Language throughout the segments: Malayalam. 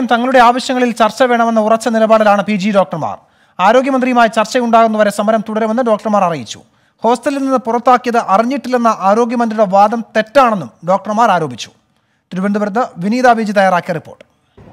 തങ്ങളുടെ ആവശ്യങ്ങളിൽ ചർച്ച വേണമെന്ന ഉറച്ച നിലപാടിലാണ് പി ജി ഡോക്ടർമാർ ആരോഗ്യമന്ത്രിയുമായി ചർച്ചയുണ്ടാകുന്നവരെ സമരം തുടരുമെന്ന് ഡോക്ടർമാർ അറിയിച്ചു ഹോസ്റ്റലിൽ നിന്ന് പുറത്താക്കിയത് അറിഞ്ഞിട്ടില്ലെന്ന ആരോഗ്യമന്ത്രിയുടെ വാദം തെറ്റാണെന്നും ഡോക്ടർമാർ ആരോപിച്ചു തിരുവനന്തപുരത്ത് വിനീത ബീജി തയ്യാറാക്കിയ റിപ്പോർട്ട്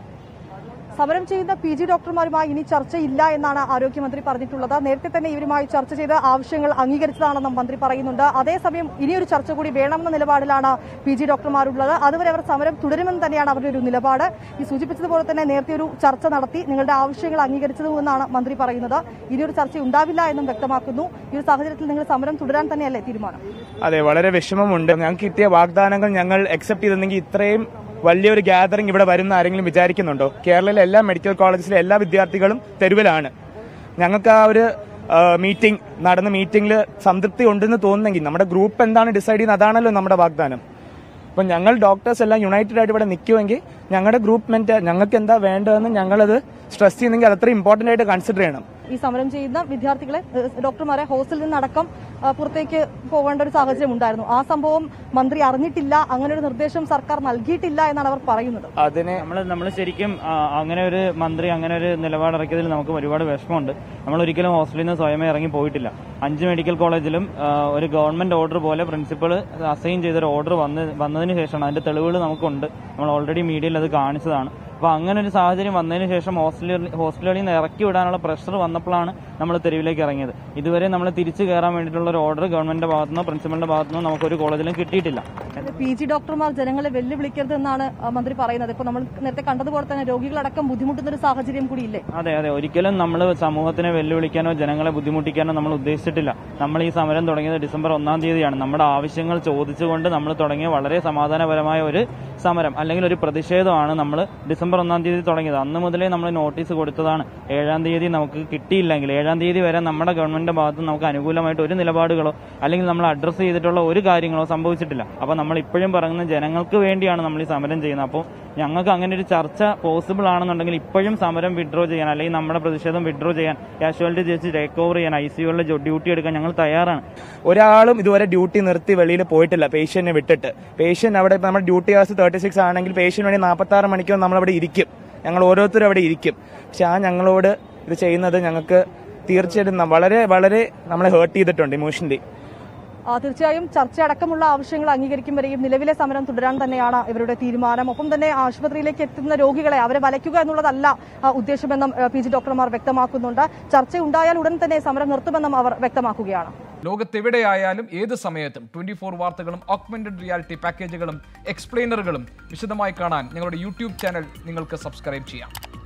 സമരം ചെയ്യുന്ന പി ജി ഡോക്ടർമാരുമായി ഇനി ചർച്ചയില്ല എന്നാണ് ആരോഗ്യമന്ത്രി പറഞ്ഞിട്ടുള്ളത് നേരത്തെ തന്നെ ഇവരുമായി ചർച്ച ചെയ്ത് ആവശ്യങ്ങൾ അംഗീകരിച്ചതാണെന്നും മന്ത്രി പറയുന്നുണ്ട് അതേസമയം ഇനിയൊരു ചർച്ച കൂടി വേണമെന്ന നിലപാടിലാണ് പി ജി ഡോക്ടർമാരുള്ളത് അതുവരെ അവർ സമരം തുടരുമെന്ന് തന്നെയാണ് അവരുടെ ഒരു നിലപാട് ഈ സൂചിപ്പിച്ചതുപോലെ തന്നെ നേരത്തെ ഒരു ചർച്ച നടത്തി നിങ്ങളുടെ ആവശ്യങ്ങൾ അംഗീകരിച്ചതുമെന്നാണ് മന്ത്രി പറയുന്നത് ഇനിയൊരു ചർച്ച ഉണ്ടാവില്ല എന്നും വ്യക്തമാക്കുന്നു ഈ ഒരു സാഹചര്യത്തിൽ നിങ്ങൾ സമരം തുടരാൻ തന്നെയല്ലേ തീരുമാനം അതെ വളരെ വിഷമമുണ്ട് ഞങ്ങൾക്ക് കിട്ടിയ വാഗ്ദാനങ്ങൾ ഞങ്ങൾ അക്സെപ്റ്റ് ചെയ്തിരുന്നെങ്കിൽ ഇത്രയും വലിയൊരു ഗ്യാതറിംഗ് ഇവിടെ വരുന്ന ആരെങ്കിലും വിചാരിക്കുന്നുണ്ടോ കേരളയിലെ എല്ലാ മെഡിക്കൽ കോളേജിലെ എല്ലാ വിദ്യാർത്ഥികളും തെരുവിലാണ് ഞങ്ങൾക്ക് ആ ഒരു മീറ്റിംഗ് നടന്ന മീറ്റിംഗിൽ സംതൃപ്തി ഉണ്ടെന്ന് തോന്നുന്നെങ്കിൽ നമ്മുടെ ഗ്രൂപ്പ് എന്താണ് ഡിസൈഡ് ചെയ്യുന്നത് അതാണല്ലോ നമ്മുടെ വാഗ്ദാനം അപ്പം ഞങ്ങൾ ഡോക്ടേഴ്സ് എല്ലാം യുണൈറ്റഡ് ആയിട്ട് ഇവിടെ നിൽക്കുമെങ്കിൽ ഞങ്ങളുടെ ഗ്രൂപ്പ് മെന്റ് ഞങ്ങൾക്ക് എന്താ വേണ്ടതെന്ന് ഞങ്ങളത് സ്ട്രെസ് ചെയ്യുന്നെങ്കിൽ അത് അത്ര ഇമ്പോർട്ടന്റ് ആയിട്ട് കൺസിഡർ ചെയ്യണം ഈ സമരം ചെയ്യുന്ന വിദ്യാർത്ഥികളെ ഏഹ്, ഡോക്ടർമാരെ ഹോസ്റ്റലിൽ നിന്നടക്കം ആ, പുറത്തേക്ക് പോകേണ്ട ഒരു സാഹചര്യം ഉണ്ടായിരുന്നു ആ സംഭവം മന്ത്രി അറിഞ്ഞിട്ടില്ല അങ്ങനെ ഒരു നിർദ്ദേശം സർക്കാർ നൽകിയിട്ടില്ല എന്നാണ് അവർ പറയുന്നത് അതിനെ നമ്മൾ നമ്മൾ ശരിക്കും ആ, അങ്ങനെ ഒരു മന്ത്രി അങ്ങനെ ഒരു നിലപാടിറക്കിയതിൽ നമുക്ക് ഒരുപാട് വിഷമമുണ്ട് നമ്മൾ ഒരിക്കലും ഹോസ്റ്റലിൽ നിന്ന് സ്വയമേ ഇറങ്ങി പോയിട്ടില്ല അഞ്ച് മെഡിക്കൽ കോളേജിലും ആ, ഒരു ഗവൺമെന്റ് ഓർഡർ പോലെ പ്രിൻസിപ്പൾ അസൈൻ ചെയ്തൊരു ഓർഡർ വന്ന് വന്നതിന് ശേഷമാണ് അതിന്റെ തെളിവുകൾ നമുക്കുണ്ട് നമ്മൾ ഓൾറെഡി മീഡിയയിൽ അത് കാണിച്ചതാണ് അപ്പോൾ അങ്ങനെ ഒരു സാഹചര്യം വന്നതിന് ശേഷം ഹോസ്റ്റലിൽ ഹോസ്റ്റലുകളിൽ നിന്ന് ഇറക്കി വിടാനുള്ള പ്രഷർ വന്നപ്പോഴാണ് നമ്മൾ തെരുവിലേക്ക് ഇറങ്ങിയത് ഇതുവരെ നമ്മൾ തിരിച്ചു കയറാൻ വേണ്ടിയിട്ടുള്ള ഒരു ഓർഡർ ഗവൺമെന്റിന്റെ ഭാഗത്തുനിന്നോ പ്രിൻസിപ്പലിന്റെ ഭാഗത്തുനിന്നോ നമുക്ക് ഒരു കോളേജിലും കിട്ടിയിട്ടില്ല പി ജി ഡോക്ടർമാർ ജനങ്ങളെ വെല്ലുവിളിക്കരുത് എന്നാണ് ആ, മന്ത്രി പറയുന്നത് ഇപ്പോൾ നമ്മൾ നേരത്തെ കണ്ടതുപോലെ തന്നെ രോഗികളടക്കം ബുദ്ധിമുട്ടുന്ന ഒരു സാഹചര്യം കൂടി ഇല്ലേ അതെ അതെ ഒരിക്കലും നമ്മൾ സമൂഹത്തിനെ വെല്ലുവിളിക്കാനോ ജനങ്ങളെ ബുദ്ധിമുട്ടിക്കാനോ നമ്മൾ ഉദ്ദേശിച്ചിട്ടില്ല നമ്മൾ ഈ സമരം തുടങ്ങിയത് ഡിസംബർ ഒന്നാം തീയതിയാണ് നമ്മുടെ ആവശ്യങ്ങൾ ചോദിച്ചുകൊണ്ട് നമ്മൾ തുടങ്ങിയ വളരെ സമാധാനപരമായ ഒരു സമരം അല്ലെങ്കിൽ ഒരു പ്രതിഷേധമാണ് നമ്മൾ ഡിസംബർ ഒന്നാം തീയതി തുടങ്ങിയത് അന്ന് മുതലേ നമ്മൾ നോട്ടീസ് കൊടുത്തതാണ് ഏഴാം തീയതി നമുക്ക് കിട്ടിയില്ലെങ്കിൽ ഏഴാം തീയതി വരെ നമ്മുടെ ഗവൺമെന്റിന്റെ ഭാഗത്ത് നമുക്ക് അനുകൂലമായിട്ട് ഒരു നിലപാടുകളോ അല്ലെങ്കിൽ നമ്മൾ അഡ്രസ്സ് ചെയ്തിട്ടുള്ള ഒരു കാര്യങ്ങളോ സംഭവിച്ചിട്ടില്ല അപ്പോൾ നമ്മൾ ഇപ്പോഴും പറയുന്നത് ജനങ്ങൾക്ക് വേണ്ടിയാണ് നമ്മൾ ഈ സമരം ചെയ്യുന്നത് അപ്പോൾ ഞങ്ങൾക്ക് അങ്ങനെ ഒരു ചർച്ച പോസിബിൾ ആണെന്നുണ്ടെങ്കിൽ ഇപ്പോഴും സമരം വിഡ്രോ ചെയ്യാൻ അല്ലെങ്കിൽ നമ്മുടെ പ്രതിഷേധം വിഡ്രോ ചെയ്യാൻ കാഷ്വാലിറ്റി ചേച്ചി ടേക്ക് ഓവർ ചെയ്യാൻ ഐ സിയുകളിൽ ഡ്യൂട്ടി എടുക്കാൻ ഞങ്ങൾ തയ്യാറാണ് ഒരാളും ഇതുവരെ ഡ്യൂട്ടി നിർത്തി വെളിയിൽ പോയിട്ടില്ല പേഷ്യന്റിനെ വിട്ടിട്ട് പേഷ്യന്റ് അവിടെ ഇപ്പൊ നമ്മുടെ ഡ്യൂട്ടി ഹവേഴ്സ് തേർട്ടി സിക്സ് ആണെങ്കിൽ പേഷ്യന്റ് വേണ്ടി നാൽപ്പത്തി ആറ് മണിക്കൂർ നമ്മളവിടെ ഇരിക്കും ഞങ്ങൾ ഓരോരുത്തരും അവിടെ ഇരിക്കും പക്ഷെ ആ ഞങ്ങളോട് ഇത് ചെയ്യുന്നത് ഞങ്ങൾക്ക് തീർച്ചയായിട്ടും ന- വളരെ വളരെ നമ്മളെ ഹേർട്ട് ചെയ്തിട്ടുണ്ട് ഇമോഷണലി ആ, തീർച്ചയായും ചർച്ച അടക്കമുള്ള ആവശ്യങ്ങൾ അംഗീകരിക്കും വരെയും നിലവിലെ സമരം തുടരാൻ തന്നെയാണ് ഇവരുടെ തീരുമാനം ഒപ്പം തന്നെ ആശുപത്രിയിലേക്ക് എത്തുന്ന രോഗികളെ അവരെ വലയ്ക്കുക എന്നുള്ളതല്ല ആ, ഉദ്ദേശമെന്നും ആ, പി ജി ഡോക്ടർമാർ വ്യക്തമാക്കുന്നുണ്ട് ചർച്ച ഉണ്ടായാൽ ഉടൻ തന്നെ സമരം നിർത്തുമെന്നും അവർ വ്യക്തമാക്കുകയാണ് ലോകത്തെവിടെയായാലും ഏത് സമയത്തും ട്വന്റി ഫോർ വാർത്തകളും ഓഗ്മെന്റഡ് റിയാലിറ്റി പാക്കേജുകളും എക്സ്പ്ലെയിനറുകളും വിശദമായി കാണാൻ ഞങ്ങളുടെ യൂട്യൂബ് ചാനൽ നിങ്ങൾക്ക് സബ്സ്ക്രൈബ് ചെയ്യാം